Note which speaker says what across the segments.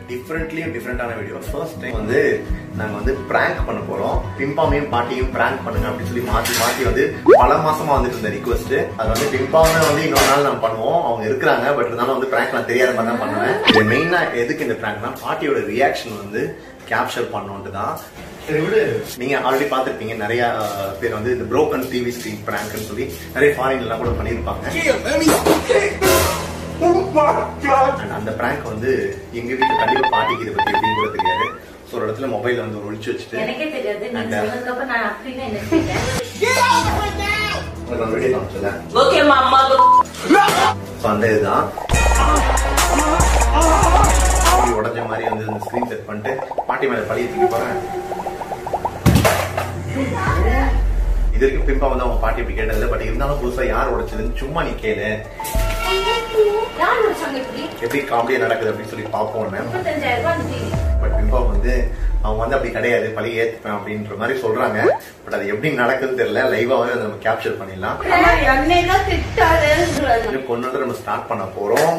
Speaker 1: டிஃப்ரெண்ட்லியும் டிஃப்ரெண்டான video first time வந்து நாங்க வந்து பிராங்க் பண்ண போறோம் பிம்பாமையும் பாட்டியும் பிராங்க் பண்ணுங்க அப்படின்னு சொல்லி மாத்தி மாத்தி வந்து பல மாசமா வந்துட்டு இருந்த ரிக்வஸ்ட் அது வந்து பிம்பாமே வந்து இன்னொரு நாள் நம்ம பண்ணுவோம் அவங்க இருக்கிறாங்க பட் இருந்தாலும் வந்து பிராங்க் நான் தெரியாத மாதிரி தான் பண்ணுவேன் இது மெயினா எதுக்கு இந்த பிராங்க்னா பாட்டியோட ரியாக்ஷன் வந்து கேப்சர் பண்ணோன்ட்டு தான் சரி விடு நீங்க ஆல்ரெடி பார்த்திருப்பீங்க நிறைய அஹ், பேர் வந்து இந்த broken டிவி ஸ்கிரீன் பிராங்க்னு சொல்லி நிறைய ஃபாரின்ல எல்லாம் கூட பண்ணியிருப்பாங்க And அந்த பிராங்க் வந்து எங்க வீட்டுல கண்டிப்பா பாட்டிக்கு இதை பத்தி எப்படின்னு கூட தெரியாது ஸோ ஒரு இடத்துல மொபைல் வந்து ஒரு ஒழிச்சு வச்சுட்டு
Speaker 2: எனக்கே தெரியாது நீங்க
Speaker 1: அந்த-
Speaker 2: சொன்னதுக்கு அப்புறம் நான் அப்படின்னு என்ன கேட்டேன்
Speaker 1: உங்களுக்கு ஒரு வீடியோ காமிச்சல
Speaker 2: ஓகே மாமா
Speaker 1: ஸோ அந்த இதுதான் இப்படி உடஞ்ச மாதிரி வந்து இந்த ஸ்க்ரீன் செட் பண்ணிட்டு பாட்டி மேல பழிய தூக்கி போறேன் இது வரைக்கும் பிம்பா வந்து அவங்க பாட்டி இப்படி கேட்டதில்ல பட் இருந்தாலும் புதுசா யார் உடைச்சதுன்னு சும்மா நீ கேளு
Speaker 2: யார் முடிச்சாங்க இப்படி
Speaker 1: எப்படி காமெடியா நடக்குது அப்படின்னு சொல்லி பார்ப்போம்னு
Speaker 2: முப்பத்தஞ்சாயிரம் ரூபாய் அந்த டிவி
Speaker 1: பட் பிம்பா வந்து அவங்க வந்து அப்படி கிடையாது பழி ஏத்துப்பேன் அப்படின்ற மாதிரி சொல்றாங்க பட் அது எப்படி நடக்குதுன்னு தெரியல லைவாவே அதை நம்ம கேப்சர் பண்ணிடலாம்
Speaker 3: என்னைதான் திட்டாதேன்றாங்க
Speaker 1: இன்னும் கொண்டு வந்து நம்ம ஸ்டார்ட் பண்ண போறோம்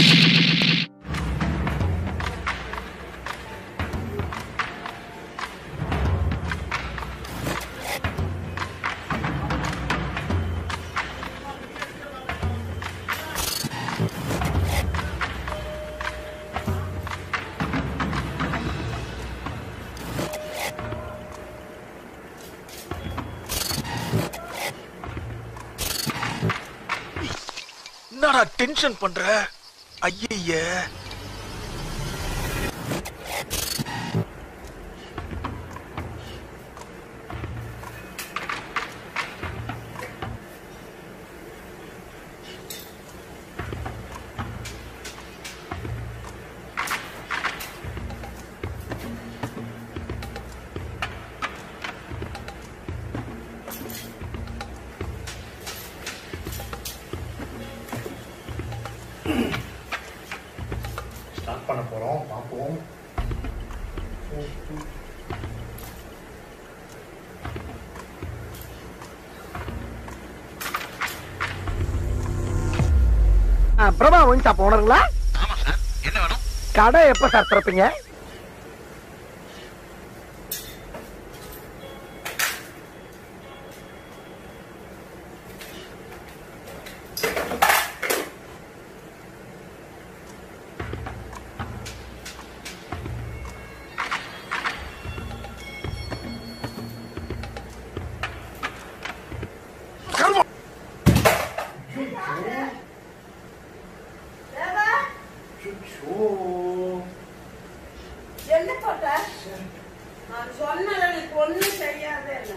Speaker 4: என்னடா டென்ஷன் பண்ற ஐய
Speaker 1: ஸ்டார்ட் பண்ண போறோம் பார்ப்போம்
Speaker 5: பிரபா ஒயின் ஷாப் ஓனருங்களா
Speaker 4: ஆமா சார் என்ன வேணும்
Speaker 5: கடை எப்ப சார் திறப்பீங்க
Speaker 4: கர்மம்
Speaker 3: என்ன போட்ட நான் சொன்னல நீ பொண்ணு செய்யாத என்ன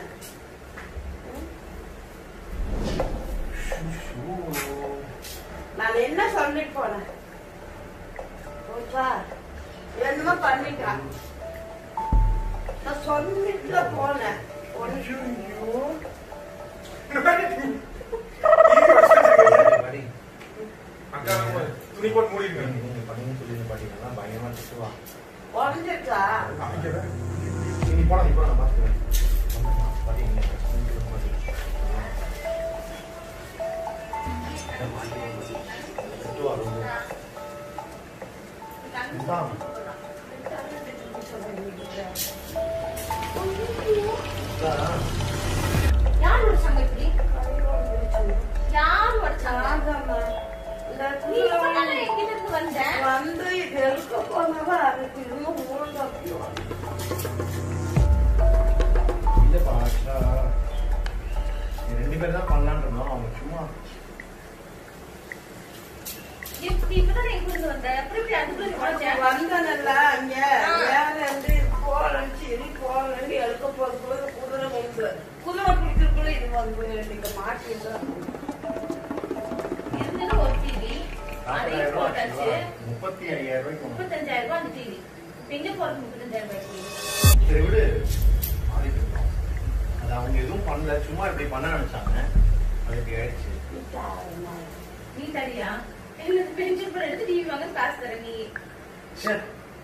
Speaker 3: நான் என்ன சொல்லிட்டு போனேன் போச்சா? என்னமோ பண்ணிட்டான் நான் சொல்லிட்டு போனேன் ஒண்ணு
Speaker 6: துணி போட்டு மூடிடுங்க
Speaker 1: பயங்கரமா திட்டுவா
Speaker 3: உடஞ்சிட்டா
Speaker 1: நீ போனா நீ போனா நான் பாத்துக்கிறேன்
Speaker 2: யார் முடிச்சாங்க இப்படி யார் உடைச்சாங்க
Speaker 3: ஆகாம. இந்த
Speaker 2: நீ சொன்னால எங்கிட்ட இருந்து வந்தேன்
Speaker 3: வந்து இது எடுக்க போனவா அதுக்கு இன்னும் மூணு அப்படி
Speaker 1: இல்லப்பா actually, நீ ரெண்டு பேர் தான் பண்ணலான்னு இருந்தோம் அவங்க சும்மா
Speaker 2: இப்படி இப்பதான் எங்க இருந்து வந்தேன் எப்படி இப்படி அதுக்குள்ள நீ உடைச்ச?
Speaker 3: வந்தனல்ல அங்க மேல இருந்து போறேன் சரி போறேன் எடுக்க போறதுக்குள்ள குதிரை வந்து குதிரை பிடிக்கிறதுக்குள்ள இது வந்து நீங்க மாட்டிதான்
Speaker 2: இருந்தது ஒரு டிவி அதையும் போட்டாச்சு
Speaker 1: முப்பத்தி ஐயாயிரம் ரூபாய்க்கு வாங்க.
Speaker 2: முப்பத்தஞ்சாயிரம் ரூபாய் அந்த டிவி எங்க போறது முப்பத்தஞ்சாயிரம் ரூபாய் டிவி
Speaker 1: சரி விடு மாறிட்டு இருக்கோம். அது அவங்க எதுவும் பண்ணல சும்மா இப்படி பண்ண நினைச்சாங்க அது இப்படி ஆயிடுச்சு
Speaker 2: நீ தரியா எங்களுக்கு பென்ஷன் பணம் எடுத்து டிவி வாங்க காசு தர நீ
Speaker 1: சரி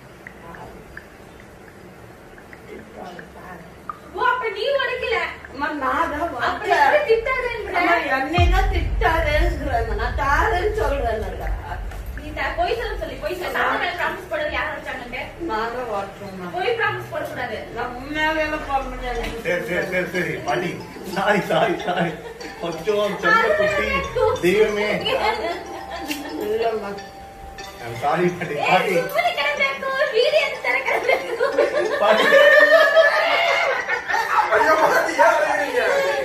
Speaker 2: ஓ அப்ப நீ உடைக்கல
Speaker 3: அம்மா நான் தான்
Speaker 2: அப்படி
Speaker 3: வந்தேன்.
Speaker 2: எப்படி திட்டாதேன்ற
Speaker 3: அம்மா, என்னை தான் திட்டாதேங்கிறாங்க நான் தாரேன்னு சொல்றேன்
Speaker 2: நீ த- பொய் சொல்ல சொல்லி பொய் சொல்ல நான் ப்ராமிஸ் பண்ணது யார் உடைச்சாங்கன்ட்டு
Speaker 3: எல்லாம் போடணும் எனக்கு.
Speaker 1: சரி சரி சரி சரி பாட்டி சாரி சாரி சாரி கொஞ்சம் செல்ல குட்டி தெய்வமே
Speaker 3: இல்லம்மா.
Speaker 1: சாரி பாட்டி பாட்டி
Speaker 2: சும்மா கிடந்தாக்கோ, வீடு எடுத்து திறக்கிறாங்க.
Speaker 1: பாட்டி
Speaker 6: ஐயோ, பாட்டி, ஏன் அழுகுறீங்க?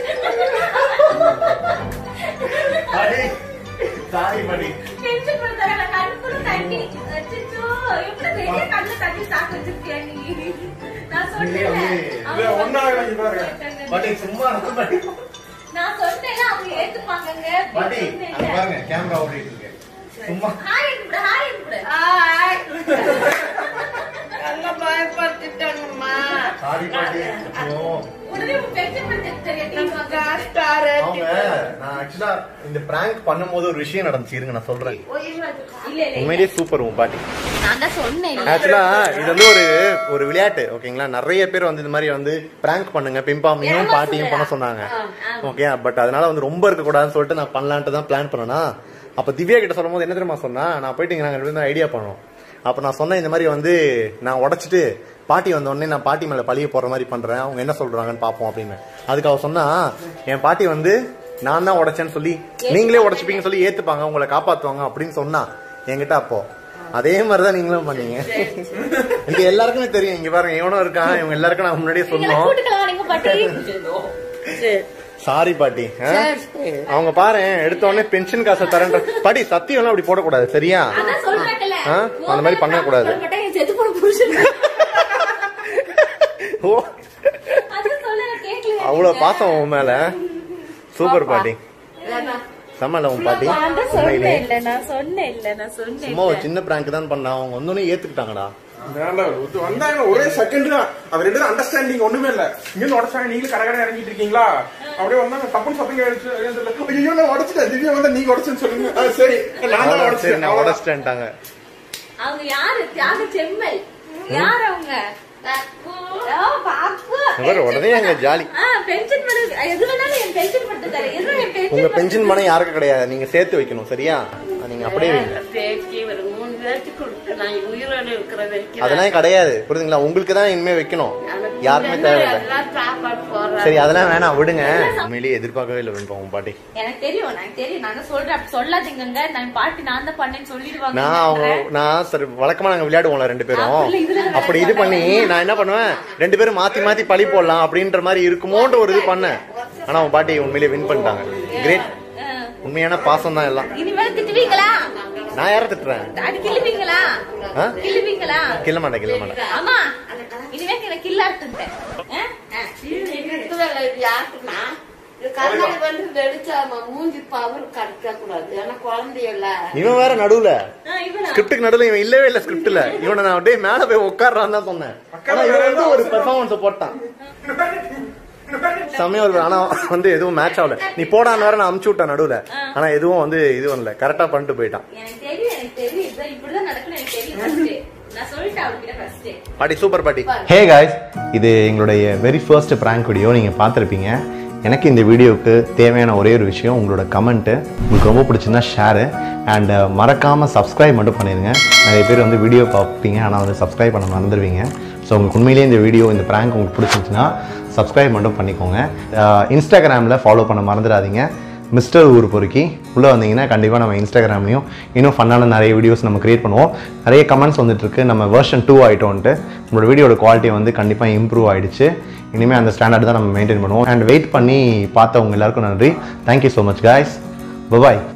Speaker 1: பாட்டி சாரி பாட்டி
Speaker 2: பென்ஷன் பணம் தராங்க, கண்ணுக்குள்ள தண்ணி. அச்சச்சோ, எப்படி வெளிய கண்ணுல தண்ணி சாக்கு வச்சிருக்கியா நீ? நான்
Speaker 1: இல்லையே,
Speaker 2: சொன்னேன்ல,
Speaker 1: இல்லையே.
Speaker 2: அவங்க
Speaker 6: இல்ல, ஒண்ணாவே வாங்கி பாருங்க.
Speaker 1: பாட்டி சும்மா இருங்க பாட்டி
Speaker 2: நான் சொன்னேன்ல, அவங்க ஏத்துப்பாங்கங்க.
Speaker 1: பாட்டி
Speaker 2: சொன்னேன்ல.
Speaker 1: அங்க பாருங்க கேமரா ஓடிட்டு இருக்கு சும்மா
Speaker 2: ஹாய் கூப்பிடு, ஹாய் கூப்பிடு.
Speaker 3: ஆய். நல்லா பயப்படுத்திட்டாங்கம்மா.
Speaker 1: சாரி பாட்டி ஐயோ.
Speaker 2: உடனே உன் பென்ஷன் பணத்தை தெரியாது,
Speaker 3: நம்ம
Speaker 2: வாங்க.
Speaker 3: காஸ்டாரு.
Speaker 1: அவங்க நான் ஆக்சுவலா இந்த பிராங்க் பண்ணும்போது ஒரு விஷயம் நடந்துச்சு இருங்க நான் சொல்றேன்
Speaker 2: இல்ல, இல்ல.
Speaker 1: உண்மையிலேயே சூப்பர் உன் பாட்டி
Speaker 2: நான் தான் சொன்னேன்
Speaker 1: ஆக்சுவலா இது வந்து ஒரு ஒரு விளையாட்டு ஓகேங்களா நிறைய பேர் வந்து இந்த மாதிரி வந்து பிராங்க் பண்ணுங்க பிம்பாமையும்
Speaker 2: ஏமா
Speaker 1: பாட்டியும் பண்ண சொன்னாங்க ஓகே பட் அதனால வந்து ரொம்ப இருக்க கூடாதுன்னு சொல்லிட்டு நான் பண்ணலான்ட்டு தான் பிளான் பண்ணனா அப்ப திவ்யா கிட்ட சொல்லும் போது என்ன தெரியுமா சொன்னா நான் போயிட்டு இங்க நாங்க ஐடியா பண்ணோம் அப்ப நான் சொன்னேன் இந்த மாதிரி வந்து நான் உடைச்சிட்டு பாட்டி வந்த உடனே நான் பாட்டி மேல பழிய போற மாதிரி பண்றேன் அவங்க என்ன சொல்றாங்கன்னு பாப்போம் அப்படின்னு அதுக்கு அவ சொன்னா என் பாட்டி வந்து நான் தான் உடைச்சேன்னு சொல்லி நீங்களே உடைச்சுப்பீங்கன்னு சொல்லி ஏத்துப்பாங்க உங்களை காப்பாத்துவாங்க அப்படின்னு சொன்னா என்கிட்ட அப்போ அதே மாதிரிதான் நீங்களும் பண்ணீங்க இங்க எல்லாருக்குமே தெரியும் இங்க பாருங்க எவனும் இருக்கான் இவங்க எல்லாருக்கும் நான் முன்னாடியே சொன்னோம்
Speaker 2: கூட்டுக்கலாம் நீங்க பாட்டி
Speaker 3: சரி.
Speaker 1: சாரி பாட்டி ஆ?
Speaker 3: சரி, சரி.
Speaker 1: அவங்க பாரு எடுத்த உடனே பென்ஷன் காசை தரேன்ற பாட்டி சத்தியம் எல்லாம் அப்படி போடக்கூடாது சரியா
Speaker 2: அதான் சொல்றேன்ல
Speaker 1: ஆ? அந்த மாதிரி பண்ணக்கூடாது.
Speaker 2: சொல்ல மாட்டேன், என் செத்து போன புருஷன்
Speaker 1: ஓ
Speaker 2: அது சொல்ல கேட்கல
Speaker 1: அவ்வளவு பாசம் உன் மேல சூப்பர் பாட்டி
Speaker 3: இல்லைண்ணா.
Speaker 1: செம்மல உன் பாட்டி
Speaker 2: நான் தான்
Speaker 1: உண்மையிலே
Speaker 2: சொன்னேன் இல்ல நான் சொன்னேன் இல்ல நான் சொன்னேன்
Speaker 1: சும்மா ஒரு சின்ன பிராங்க் தான் பண்ணா அவங்க வந்தோடனே ஏத்துக்கிட்டாங்கடா
Speaker 6: வேண்டாம், ஒத்து வந்தாங்க ஒரே செகண்ட் தான் அது ரெண்டு தான் அண்டர்ஸ்டாண்டிங் ஒண்ணுமே இல்ல இங்க உடச்சாங்க நீங்களும் கடை கடை இறங்கிட்டு இருக்கீங்களா அப்படியே வந்தாங்க தப்புன்னு சத்தம் கேட்டு ஐயோ நான் உடச்சிட்டேன் திவ்யா வந்தா நீங்க உடச்சுன்னு சொல்லுங்க ஆ, சரி நான் தான்
Speaker 1: சரி
Speaker 6: உடச்சேன்
Speaker 1: நான் உடச்சிட்டேன்ட்டாங்க
Speaker 2: அவங்க யாரு தியாக செம்மல் யார் அவங்க ஆ, பாப்பு.
Speaker 1: இவர் உடனே அங்க ஜாலி
Speaker 2: ஆ, பென்ஷன் பணம் எது வேணாலும் என் பென்ஷன் பணத்தை தரேன் எது என் பென்ஷன்
Speaker 1: உங்க பென்ஷன் பணம் யாருக்கும் கிடையாது நீங்க சேர்த்து வைக்கணும் சரியா அது நீங்க அப்படியே வைங்க
Speaker 3: பேத்தி ஒரு மூணு பேருக்கு கொடுத்து நான் உயிரோட இருக்கிற வரைக்கும்
Speaker 1: அதெல்லாம் கிடையாது புரியுதுங்களா உங்களுக்கு தான் இனிமே வைக்கணும் யாருமே தேவையில்லை
Speaker 3: எல்லாம் சாப்பாடு போடுறேன்
Speaker 1: சரி அதெல்லாம் வேணாம் விடுங்க உண்மையிலேயே எதிர்பார்க்கவே இல்லை வெண்பா உன் பாட்டி
Speaker 2: எனக்கு தெரியும் எனக்கு தெரியும் நான் தான் சொல்றேன் அப்படி சொல்லாதீங்கங்க நான் பாட்டி நான் தான் பண்ணேன்னு சொல்லிடுவாங்க
Speaker 1: நான் அவங்க நான் சரி வழக்கமா நாங்க விளையாடுவோம்ல ரெண்டு பேரும்
Speaker 2: அப்படி இதுல
Speaker 1: அப்படி இது பண்ணி நான் என்ன பண்ணுவேன் ரெண்டு பேரும் மாத்தி மாத்தி பழி போடலாம் அப்படின்ற மாதிரி இருக்குமோன்ற ஒரு இது பண்ணேன் ஆனா உன் பாட்டி உண்மையிலேயே வின் பண்ணிட்டாங்க கிரேட் உண்மையான பாசம் தான் எல்லாம்
Speaker 2: இனிமேல் திட்டுவீங்களா
Speaker 1: நான் யாரை திட்டுறேன்
Speaker 2: அது கிள்ளுவீங்களா
Speaker 1: ஆ?
Speaker 2: கிள்ளுவீங்களா
Speaker 1: கிள்ள மாட்டேன் கிள்ள மாட்டேன்
Speaker 2: ஆமா இனிமே எனக்கு கில்லாட்டுட்டேன்
Speaker 3: இருக்குதல்ல இது யாருக்குன்னா இது கண்ணாடி வந்து வெடிச்சாம மூஞ்சி பவர் கடிக்க கூடாது ஏன்னா குழந்தையல்ல
Speaker 1: இவன் வேற நடுவுல
Speaker 2: இவனா
Speaker 1: ஸ்கிரிப்டுக்கு நடுவுல இவன் இல்லவே இல்ல ஸ்கிரிப்ட்ல இவனை நான் அப்படியே மேல போய் உட்கார்றான்னு தான் சொன்னேன் ஆனா இவன் வந்து ஒரு பெர்ஃபார்மன்ஸ் போட்டான் சமயம் ஒரு ஆனா வந்து எதுவும் மேட்ச் ஆகல நீ போடான்னு வேற நான் அமுச்சு விட்டேன் நடுவுல ஆனா எதுவும் வந்து இது பண்ணல கரெக்டா பண்ணிட்டு போயிட்டான்
Speaker 2: எனக்கு தெரியும் எனக்கு தெரியும் இதுதான் இப்படிதான் நடக்கணும் எனக்கு தெரியும் ஃபர்ஸ்ட் நான் சொல்லிட்டேன் அவர்கிட்ட ஃபர்ஸ்ட்
Speaker 1: பாட்டி சூப்பர் பாட்டி ஹே காய்ஸ் இது எங்களுடைய வெரி ஃபர்ஸ்ட் ப்ராங்க் வீடியோ நீங்கள் பார்த்துருப்பீங்க எனக்கு இந்த வீடியோவுக்கு தேவையான ஒரே ஒரு விஷயம் உங்களோட கமெண்ட்டு உங்களுக்கு ரொம்ப பிடிச்சிருந்தா ஷேரு அண்ட் மறக்காமல் சப்ஸ்கிரைப் மட்டும் பண்ணிடுங்க நிறைய பேர் வந்து வீடியோ பார்ப்பீங்க ஆனால் வந்து சப்ஸ்கிரைப் பண்ண மறந்துடுவீங்க ஸோ உங்களுக்கு உண்மையிலேயே இந்த வீடியோ இந்த ப்ராங்க் உங்களுக்கு பிடிச்சிருந்துச்சுன்னா சப்ஸ்கிரைப் மட்டும் பண்ணிக்கோங்க இன்ஸ்டாகிராமில் ஃபாலோ பண்ண மறந்துடாதீங்க மிஸ்டர் ஊர் பொறுக்கி உள்ளே வந்தீங்கன்னா கண்டிப்பாக நம்ம இன்ஸ்டாகிராம்லையும் இன்னும் ஃபன்னான நிறைய வீடியோஸ் நம்ம கிரியேட் பண்ணுவோம் நிறைய கமெண்ட்ஸ் வந்துட்டு இருக்கு நம்ம வெர்ஷன் டூ ஆகிட்டோன்ட்டு நம்மளோட வீடியோட குவாலிட்டி வந்து கண்டிப்பாக இம்ப்ரூவ் ஆயிடுச்சு இனிமேல் அந்த ஸ்டாண்டர்ட் தான் நம்ம மெயின்டைன் பண்ணுவோம் அண்ட் வெயிட் பண்ணி பார்த்தவங்க எல்லாருக்கும் நன்றி thank you so much guys bye bye